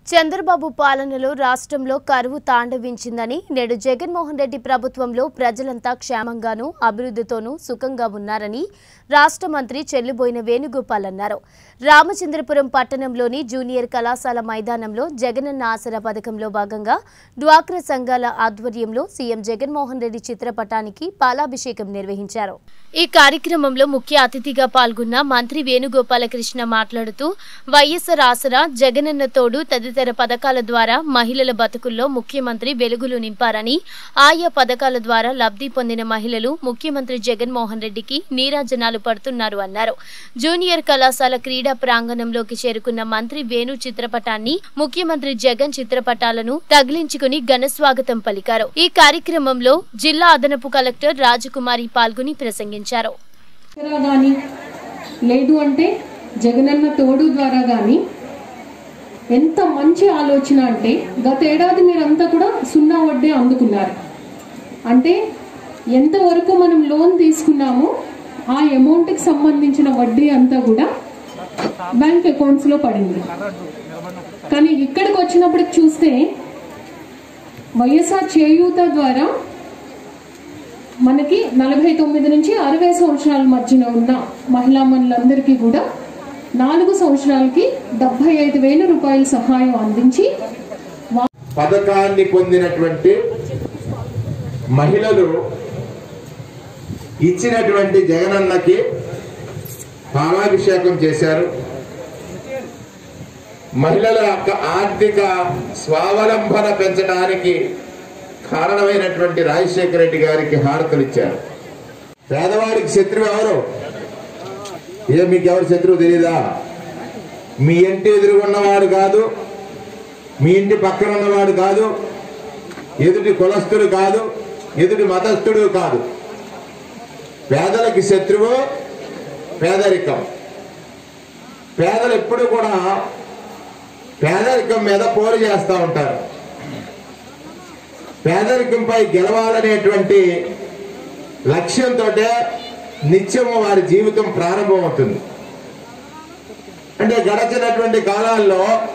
చంద్రబాబు పాలనలో రాష్ట్రంలో కరువు తాండవించిందని నేడు జగన్మోహన్ రెడ్డి ప్రభుత్వంలో ప్రజలంతా క్షేమంగానూ అభివృద్ధితోనూ సుఖంగా ఉన్నారని రాష్ట్ర మంత్రి చెల్లుబోయిన వేణుగోపాల్ అన్నారు రామచంద్రపురం పట్టణంలోని జూనియర్ కళాశాల మైదానంలో జగనన్న ఆసరా పథకంలో భాగంగా డ్వాక్రా సంఘాల ఆధ్వర్యంలో సీఎం జగన్మోహన్ రెడ్డి చిత్రపటానికి పాలాభిషేకం నిర్వహించారు ఈ కార్యక్రమంలో ముఖ్య అతిథిగా పాల్గొన్న మంత్రి వేణుగోపాలకృష్ణ మాట్లాడుతూ వైఎస్ఆర్ ఆసరా జగనన్న తోడు తదితర పథకాల ద్వారా మహిళల బతుకుల్లో ముఖ్యమంత్రి వెలుగులు నింపారని ఆయా పథకాల ద్వారా లబ్ధి పొందిన మహిళలు ముఖ్యమంత్రి జగన్మోహన్ రెడ్డికి నీరాజనాలు పడుతున్నారు అన్నారు జూనియర్ కళాశాల క్రీడా ప్రాంగణంలోకి చేరుకున్న మంత్రి వేణు చిత్రపటాన్ని ముఖ్యమంత్రి జగన్ చిత్రపటాలను తగిలించుకుని ఘన స్వాగతం పలికారు ఈ కార్యక్రమంలో జిల్లా అదనపు కలెక్టర్ రాజకుమారి పాల్గొని ప్రసంగించారు ద్వారా కానీ లేదు అంటే జగనన్న తోడు ద్వారా కానీ ఎంత మంచి ఆలోచన అంటే గత ఏడాది మీరంతా కూడా సున్నా వడ్డీ అందుకున్నారు అంటే ఎంతవరకు మనం లోన్ తీసుకున్నామో ఆ అమౌంట్కి సంబంధించిన వడ్డీ అంతా కూడా బ్యాంక్ అకౌంట్స్లో పడింది కానీ ఇక్కడికి వచ్చినప్పటికి చూస్తే వైఎస్ఆర్ చేయూత ద్వారా మనకి నలభై తొమ్మిది నుంచి అరవై సంవత్సరాల మధ్యన ఉన్న మహిళా మనులందరికీ కూడా నాలుగు సంవత్సరాలకి డెబ్బై ఐదు వేల రూపాయల సహాయం అందించి వా- పథకాన్ని పొందినటువంటి మహిళలు ఇచ్చినటువంటి జగనన్నకి పాలాభిషేకం చేశారు మహిళల యొక్క ఆర్థిక స్వావలంబన పెంచడానికి కారణమైనటువంటి రాజశేఖర రెడ్డి గారికి హారతలు ఇచ్చారు పేదవాడికి శత్రువు ఎవరు ఏ మీకు ఎవరు శత్రువు తెలీదా మీ ఇంటి ఎదురుగున్నవాడు కాదు మీ ఇంటి పక్కన ఉన్నవాడు కాదు ఎదుటి కులస్తుడు కాదు ఎదుటి మతస్థుడు కాదు పేదలకి శత్రువు పేదరికం పేదలు ఎప్పుడు కూడా పేదరికం మీద పోరు చేస్తూ ఉంటారు పేదరికంపై గెలవాలనేటువంటి లక్ష్యంతో నిత్యము వారి జీవితం ప్రారంభమవుతుంది అంటే గడచినటువంటి కాలాల్లో